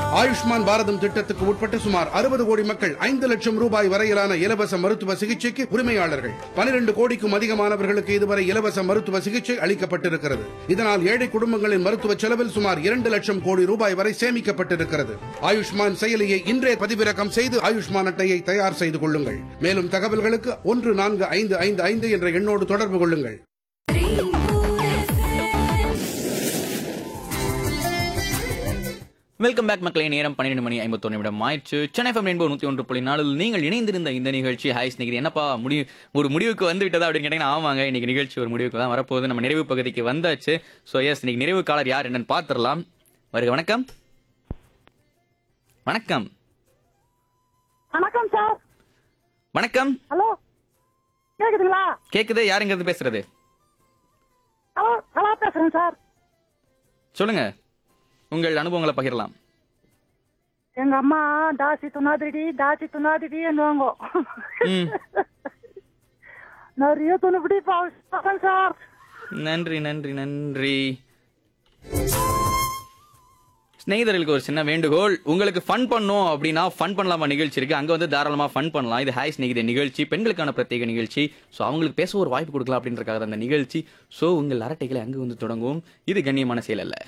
ஆயுஷ்மான் பாரதம் திட்டத்துக்கு உட்பட்ட சுமார் அறுபது கோடி மக்கள் ஐந்து லட்சம் ரூபாய் வரையிலான இலவச மருத்துவ சிகிச்சைக்கு உரிமையாளர்கள் பனிரெண்டு கோடிக்கும் அதிகமானவர்களுக்கு இதுவரை இலவச மருத்துவ சிகிச்சை அளிக்கப்பட்டிருக்கிறது இதனால் ஏழை குடும்பங்களின் மருத்துவ செலவில் சுமார் இரண்டு லட்சம் கோடி ரூபாய் வரை சேமிக்கப்பட்டிருக்கிறது ஆயுஷ்மான் செயலியை இன்றே பதிவிறக்கம் செய்து ஆயுஷ்மான் அட்டையை தயார் செய்து கொள்ளுங்கள் மேலும் தகவல்களுக்கு ஒன்று நான்கு ஐந்து ஐந்து ஐந்து என்ற எண்ணோடு தொடர்பு கொள்ளுங்கள் வெல்கம் பேக் மக்களே நேரம் பன்னிரெண்டு மணி ஐம்பத்தொன்னு நிமிடம் ஆயிடுச்சு சென்னை ஃபம் ரெயின்போ நூற்றி ஒன்று புள்ளி நாலில் நீங்கள் இணைந்திருந்த இந்த நிகழ்ச்சி ஹாய் ஸ்நேகிதி என்னப்பா முடிவு ஒரு முடிவுக்கு வந்து விட்டதா அப்படின்னு கேட்டீங்கன்னா ஆமாங்க இன்னைக்கு நிகழ்ச்சி ஒரு முடிவுக்கு தான் வரப்போகுது நம்ம நிறைவு பகுதிக்கு வந்தாச்சு ஸோ எஸ் இன்னைக்கு நிறைவு காலர் யார் என்னன்னு பார்த்துடலாம் வருக வணக்கம் வணக்கம் வணக்கம் சார் வணக்கம் ஹலோ கேக்குதுங்களா கேக்குது யாருங்கிறது பேசுறது ஹலோ ஹலோ பேசுறேன் சார் சொல்லுங்க உங்கள் அனுபவங்களை பகிரலாம் எங்க அம்மா தாசி துணாதிடி தாசி துணாதிடி என்னவாங்க ம் நிறைய துணிப்பிடி பார்க்கறேன் சார் நன்றி நன்றி நன்றி ஸ்நேகிதர்களுக்கு ஒரு சின்ன வேண்டுகோள் உங்களுக்கு ஃபன் பண்ணோம் அப்படின்னா ஃபன் பண்ணலாமா நிகழ்ச்சி இருக்கு அங்க வந்து தாராளமா ஃபன் பண்ணலாம் இது ஹாய் ஸ்நேகித நிகழ்ச்சி பெண்களுக்கான பிரத்யேக நிகழ்ச்சி ஸோ அவங்களுக்கு பேச ஒரு வாய்ப்பு கொடுக்கலாம் அப்படின்றக்காக அந்த நிகழ்ச்சி ஸோ உங்கள் அரட்டைகளை அங்கு வந்து தொடங்கும் இது கண்ணியமான செயல் அல்ல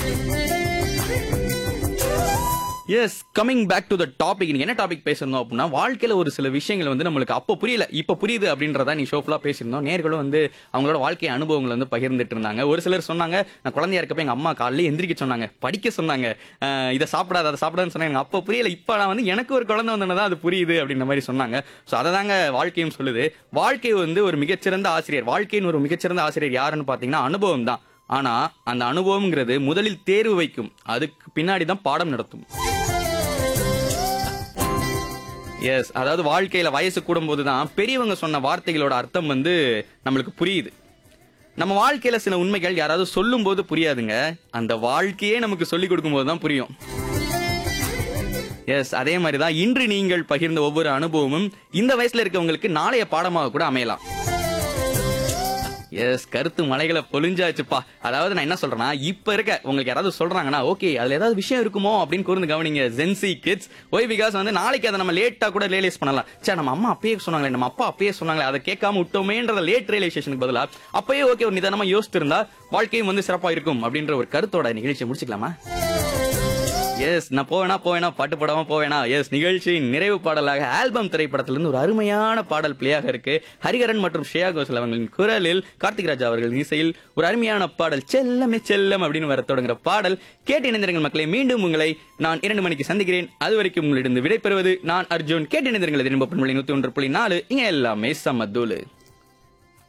yes coming back to the topic நீங்க என்ன டாபிக் பேசணும் அப்படின்னா வாழ்க்கையில ஒரு சில விஷயங்கள் வந்து நம்மளுக்கு அப்போ புரியல இப்போ புரியுது அப்படின்றத நீ ஷோஃபுல்லா பேசியிருந்தோம் நேர்களும் வந்து அவங்களோட வாழ்க்கை அனுபவங்களை வந்து பகிர்ந்துட்டு இருந்தாங்க ஒரு சிலர் சொன்னாங்க நான் குழந்தையா இருக்கப்ப எங்க அம்மா காலையில எந்திரிக்க சொன்னாங்க படிக்க சொன்னாங்க அஹ் இதை சாப்பிடாத அதை சாப்பிடாதுன்னு சொன்னாங்க எனக்கு அப்போ புரியல இப்போ நான் வந்து எனக்கு ஒரு குழந்தை வந்தோன்னு அது புரியுது அப்படின்ற மாதிரி சொன்னாங்க ஸோ அதை தாங்க வாழ்க்கையும் சொல்லுது வாழ்க்கை வந்து ஒரு மிகச்சிறந்த ஆசிரியர் வாழ்க்கையின் ஒரு மிகச்சிறந்த ஆசிரியர் யாருன்னு பார்த்தீங்கன்னா அனுபவம் தான் ஆனா அந்த அனுபவம்ங்கிறது முதலில் தேர்வு வைக்கும் அதுக்கு பின்னாடி தான் பாடம் நடத்தும் எஸ் அதாவது வாழ்க்கையில வயசு கூடும்போது தான் பெரியவங்க சொன்ன வார்த்தைகளோட அர்த்தம் வந்து நம்மளுக்கு புரியுது நம்ம வாழ்க்கையில சில உண்மைகள் யாராவது சொல்லும்போது புரியாதுங்க அந்த வாழ்க்கையே நமக்கு சொல்லிக் கொடுக்கும்போது தான் புரியும் எஸ் அதே மாதிரி தான் இன்று நீங்கள் பகிர்ந்த ஒவ்வொரு அனுபவமும் இந்த வயசுல இருக்கவங்களுக்கு நாளைய பாடமாக கூட அமையலாம் எஸ் கருத்து மலைகளை பொழிஞ்சாச்சுப்பா அதாவது நான் என்ன சொல்றேன்னா இப்ப இருக்க உங்களுக்கு யாராவது சொல்றாங்கன்னா ஓகே அதுல ஏதாவது விஷயம் இருக்குமோ அப்படின்னு கூர்ந்து கவனிங்க ஜென்சி கிட்ஸ் ஒய் பிகாஸ் வந்து நாளைக்கு அதை நம்ம லேட்டா கூட ரியலைஸ் பண்ணலாம் சே நம்ம அம்மா அப்பயே சொன்னாங்களே நம்ம அப்பா அப்பயே சொன்னாங்களே அதை கேட்காம விட்டோமேன்றத லேட் ரியலைசேஷனுக்கு பதிலா அப்பயே ஓகே ஒரு நிதானமா யோசித்து இருந்தா வாழ்க்கையும் வந்து சிறப்பா இருக்கும் அப்படின்ற ஒரு கருத்தோட நிகழ்ச்சியை முடிச்சுக்கலாமா எஸ் நான் போவேனா போவேனா பாட்டு போடாம போவேனா எஸ் நிகழ்ச்சியின் நிறைவு பாடலாக ஆல்பம் திரைப்படத்திலிருந்து ஒரு அருமையான பாடல் பிளேயாக இருக்கு ஹரிகரன் மற்றும் ஸ்ரேயா கோஷல் அவர்களின் குரலில் கார்த்திக் ராஜா அவர்களின் இசையில் ஒரு அருமையான பாடல் செல்லமே செல்லம் அப்படின்னு வர தொடங்குற பாடல் கேட்டு இணைந்திருங்கள் மக்களை மீண்டும் உங்களை நான் இரண்டு மணிக்கு சந்திக்கிறேன் அது வரைக்கும் உங்களிடம் விடைபெறுவது நான் அர்ஜுன் கேட்டு இணைந்திருங்கள் திரும்ப நூத்தி ஒன்று புள்ளி நாலு இங்க எல்லாமே சமதூலு